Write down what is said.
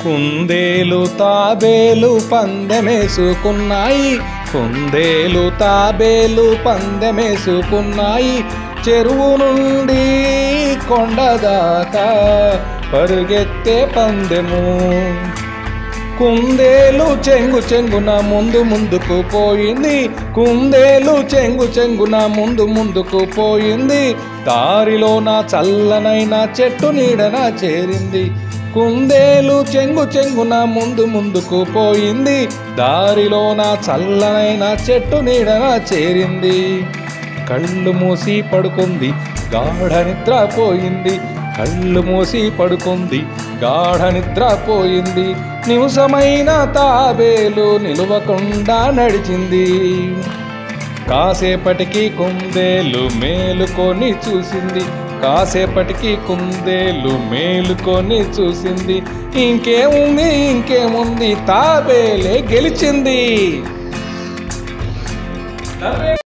కుందేలు తాబేలు పందెమేసుకున్నాయి కుందేలు తాబేలు పందెమేసుకున్నాయి చెరువు నుండి కొండదాకా పరుగెత్తే పందెము కుందేలు చెంగు చెంగున ముందు ముందుకు పోయింది కుందేలు చెంగు చెంగున ముందు ముందుకు పోయింది దారిలో నా చల్లనైన చెట్టు నీడన చేరింది కుందేలు చెంగు చెంగున ముందు ముందుకు పోయింది దారిలో నా చల్లనైన చెట్టు నీడన చేరింది కళ్ళు మూసి పడుకుంది గాఢ నిద్ర పోయింది కళ్ళు మూసి పడుకుంది గాఢ నిద్ర పోయింది నిమిషమైన తాబేలు నిలవకుండా నడిచింది కాసేపటికి కుందేలు మేలుకొని చూసింది కాసేపటికి కుందేలు మేలుకొని చూసింది ఇంకేముంది ఇంకేముంది తాబేలే గెలిచింది